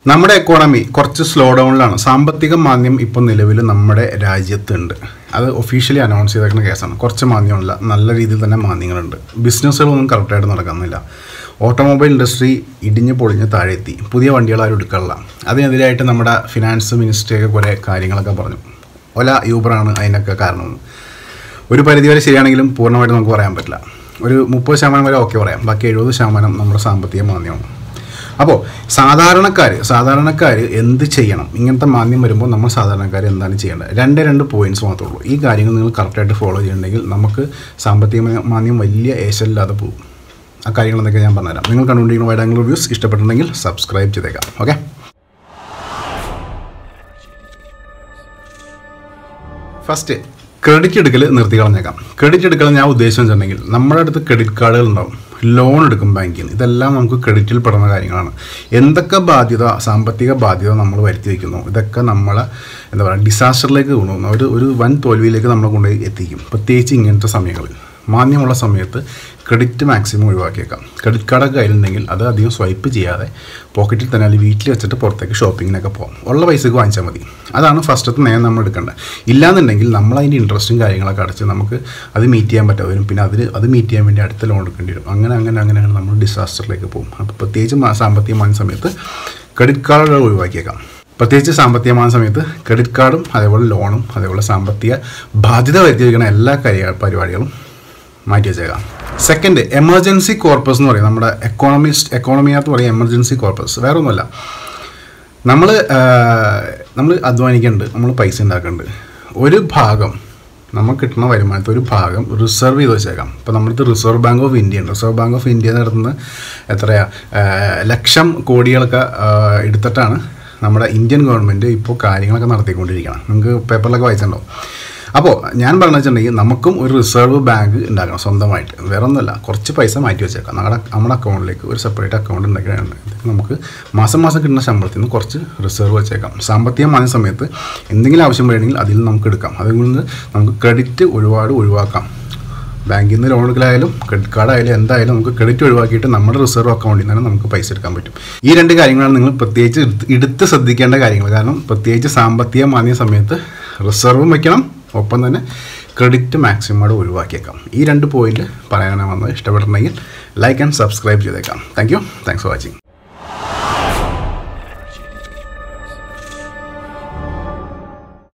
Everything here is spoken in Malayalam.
നമ്മുടെ എക്കോണമി കുറച്ച് സ്ലോ ഡൗണിലാണ് സാമ്പത്തിക മാന്ദ്യം ഇപ്പോൾ നിലവിൽ നമ്മുടെ രാജ്യത്തുണ്ട് അത് ഒഫീഷ്യലി അനൗൺസ് ചെയ്തേക്കുന്ന കേസാണ് കുറച്ച് മാന്ദ്യമല്ല നല്ല രീതിയിൽ തന്നെ മാന്ദ്യങ്ങളുണ്ട് ബിസിനസ്സുകളൊന്നും കറക്റ്റായിട്ട് നടക്കുന്നില്ല ഓട്ടോമൊബൈൽ ഇൻഡസ്ട്രി ഇടിഞ്ഞ് പൊളിഞ്ഞ് താഴെത്തി പുതിയ വണ്ടികൾ ആരും എടുക്കാറില്ല അതിനെതിരായിട്ട് നമ്മുടെ ഫിനാൻസ് മിനിസ്ട്രിയൊക്കെ കുറേ കാര്യങ്ങളൊക്കെ പറഞ്ഞു ഒല യൂബറാണ് അതിനൊക്കെ കാരണം ഒരു പരിധിവരെ ശരിയാണെങ്കിലും പൂർണ്ണമായിട്ട് നമുക്ക് പറയാൻ പറ്റില്ല ഒരു മുപ്പത് ശതമാനം വരെ ഓക്കെ പറയാം ബാക്കി എഴുപത് ശതമാനം നമ്മുടെ സാമ്പത്തിക മാന്ദ്യമാണ് അപ്പോൾ സാധാരണക്കാർ സാധാരണക്കാർ എന്ത് ചെയ്യണം ഇങ്ങനത്തെ മാന്ദ്യം വരുമ്പോൾ നമ്മൾ സാധാരണക്കാർ എന്താണ് ചെയ്യേണ്ടത് രണ്ട് രണ്ട് പോയിന്റ്സ് മാത്രമേ ഉള്ളൂ ഈ കാര്യങ്ങൾ നിങ്ങൾ കറക്റ്റായിട്ട് ഫോളോ ചെയ്യണമെങ്കിൽ നമുക്ക് സാമ്പത്തിക മാന്ദ്യം വലിയ ഏശലില്ലാതെ പോകും ആ കാര്യങ്ങൾ എന്തൊക്കെ ഞാൻ പറഞ്ഞുതരാം നിങ്ങൾ കണ്ടുകൊണ്ടിരിക്കുന്ന വൈഡ് ആംഗിൾ റിവ്യൂസ് ഇഷ്ടപ്പെട്ടിട്ടുണ്ടെങ്കിൽ സബ്സ്ക്രൈബ് ചെയ്തേക്കാം ഓക്കെ ഫസ്റ്റ് ക്രെഡിറ്റ് എടുക്കൽ നിർത്തി കളഞ്ഞേക്കാം ക്രെഡിറ്റ് എടുക്കൽ ഞാൻ ഉദ്ദേശിച്ചു വെച്ചിട്ടുണ്ടെങ്കിൽ നമ്മുടെ അടുത്ത് ക്രെഡിറ്റ് കാർഡുകൾ ഉണ്ടാവും ലോൺ എടുക്കും ബാങ്കിൽ നിന്ന് ഇതെല്ലാം നമുക്ക് ക്രെഡിറ്റിൽ പെടുന്ന കാര്യങ്ങളാണ് എന്തൊക്കെ ബാധ്യത സാമ്പത്തിക ബാധ്യത നമ്മൾ വരുത്തി വയ്ക്കുന്നു ഇതൊക്കെ നമ്മളെ എന്താ പറയുക ഡിസാസ്റ്ററിലേക്ക് കൊണ്ടുപോകുന്നു ഒരു ഒരു വൻ തോൽവിയിലേക്ക് നമ്മളെ കൊണ്ടുപോയി എത്തിക്കും പ്രത്യേകിച്ച് ഇങ്ങനത്തെ സമയങ്ങളിൽ മാന്യമുള്ള സമയത്ത് ക്രെഡിറ്റ് മാക്സിമം ഒഴിവാക്കിയേക്കാം ക്രെഡിറ്റ് കാർഡൊക്കെ കയ്യിലുണ്ടെങ്കിൽ അത് അധികം സ്വൈപ്പ് ചെയ്യാതെ പോക്കറ്റിൽ തന്നെ അല്ലെങ്കിൽ വീട്ടിൽ വെച്ചിട്ട് പുറത്തേക്ക് ഷോപ്പിങ്ങിനൊക്കെ പോകാം ഉള്ള പൈസക്ക് വാങ്ങിച്ചാൽ മതി അതാണ് ഫസ്റ്റത്തെ നേരം നമ്മൾ എടുക്കേണ്ടത് ഇല്ലാന്നുണ്ടെങ്കിൽ നമ്മൾ അതിൻ്റെ ഇൻട്രസ്റ്റും കാര്യങ്ങളൊക്കെ അടച്ച് നമുക്ക് അത് മീറ്റ് ചെയ്യാൻ പറ്റാതെ വരും പിന്നെ അതിൽ അത് മീറ്റ് ചെയ്യാൻ വേണ്ടി അടുത്ത ലോൺ എടുക്കേണ്ടി വരും അങ്ങനെ അങ്ങനെ അങ്ങനെയാണ് നമ്മൾ ഡിസാസ്റ്ററിലേക്ക് പോകും അപ്പോൾ പ്രത്യേകിച്ച് മാ- സാമ്പത്തികമായ സമയത്ത് ക്രെഡിറ്റ് കാർഡ് ഒഴിവാക്കിയേക്കാം പ്രത്യേകിച്ച് സാമ്പത്തികമായ സമയത്ത് ക്രെഡിറ്റ് കാർഡും അതേപോലെ ലോണും അതേപോലെ സാമ്പത്തിക ബാധ്യത വരുത്തി വയ്ക്കുന്ന എല്ലാ കാര്യ പരിപാടികളും മാറ്റി വെച്ചേക്കാം സെക്കൻഡ് എമർജൻസി കോർപ്പസ് എന്ന് പറയും നമ്മുടെ എക്കോണമിസ്റ്റ് എക്കോണമിയാത്ത് പറയും എമർജൻസി കോർപ്പസ് വേറെ ഒന്നുമല്ല നമ്മൾ നമ്മൾ അധ്വാനിക്കുന്നുണ്ട് നമ്മൾ പൈസ ഉണ്ടാക്കുന്നുണ്ട് ഒരു ഭാഗം നമുക്ക് കിട്ടുന്ന വരുമാനത്തിൽ ഒരു ഭാഗം റിസർവ് ചെയ്ത് വെച്ചേക്കാം ഇപ്പോൾ നമ്മുടെ റിസർവ് ബാങ്ക് ഓഫ് ഇന്ത്യ ഉണ്ട് റിസർവ് ബാങ്ക് ഓഫ് ഇന്ത്യ നടത്തുന്ന എത്രയാ ആ, ലക്ഷം കോടികളൊക്കെ ആ, എടുത്തിട്ടാണ് നമ്മുടെ ഇന്ത്യൻ ഗവൺമെൻറ് ഇപ്പോൾ കാര്യങ്ങളൊക്കെ നടത്തിക്കൊണ്ടിരിക്കണം നിങ്ങൾക്ക് പേപ്പറിലൊക്കെ വായിച്ചിട്ടുണ്ടാവും അപ്പോൾ ഞാൻ പറഞ്ഞു വെച്ചിട്ടുണ്ടെങ്കിൽ നമുക്കും ഒരു റിസർവ് ബാങ്ക് ഉണ്ടാക്കണം സ്വന്തമായിട്ട് വേറെ ഒന്നുമല്ല കുറച്ച് പൈസ മാറ്റി വെച്ചേക്കാം നമ്മുടെ നമ്മുടെ അക്കൗണ്ടിലേക്ക് ഒരു സെപ്പറേറ്റ് അക്കൗണ്ട് ഉണ്ടാക്കിയാണ് നമുക്ക് മാസം മാസം കിട്ടുന്ന ശമ്പളത്തിൽ നിന്ന് കുറച്ച് റിസർവ് വെച്ചേക്കാം സാമ്പത്തികമായ സമയത്ത് എന്തെങ്കിലും ആവശ്യം വരണമെങ്കിൽ അതിൽ നിന്ന് നമുക്ക് എടുക്കാം അതുകൊണ്ട് നമുക്ക് ക്രെഡിറ്റ് ഒരുപാട് ഒഴിവാക്കാം ബാങ്കിൽ നിന്ന് ലോൺ എടുക്കലായാലും ക്രെഡിറ്റ് കാർഡ് ആയാലും എന്തായാലും നമുക്ക് ക്രെഡിറ്റ് ഒഴിവാക്കിയിട്ട് നമ്മുടെ റിസർവ് അക്കൗണ്ടിൽ നിന്ന് നമുക്ക് പൈസ എടുക്കാൻ പറ്റും ഈ രണ്ട് കാര്യങ്ങളാണ് നിങ്ങൾ പ്രത്യേകിച്ച് എടുത്ത് എടുത്ത് ശ്രദ്ധിക്കേണ്ട കാര്യങ്ങൾ കാരണം പ്രത്യേകിച്ച് സാമ്പത്തിക മാന്യ സമയത്ത് റിസർവും വെക്കണം ഒപ്പം തന്നെ ക്രെഡിറ്റ് മാക്സിമം ഒഴിവാക്കിയേക്കാം ഈ രണ്ട് പോയിന്റ് പറയാനാണ് വന്നത് ഇഷ്ടപ്പെട്ടിട്ടുണ്ടെങ്കിൽ ലൈക്ക് ആൻഡ് സബ്സ്ക്രൈബ് ചെയ്തേക്കാം thank you thanks for watching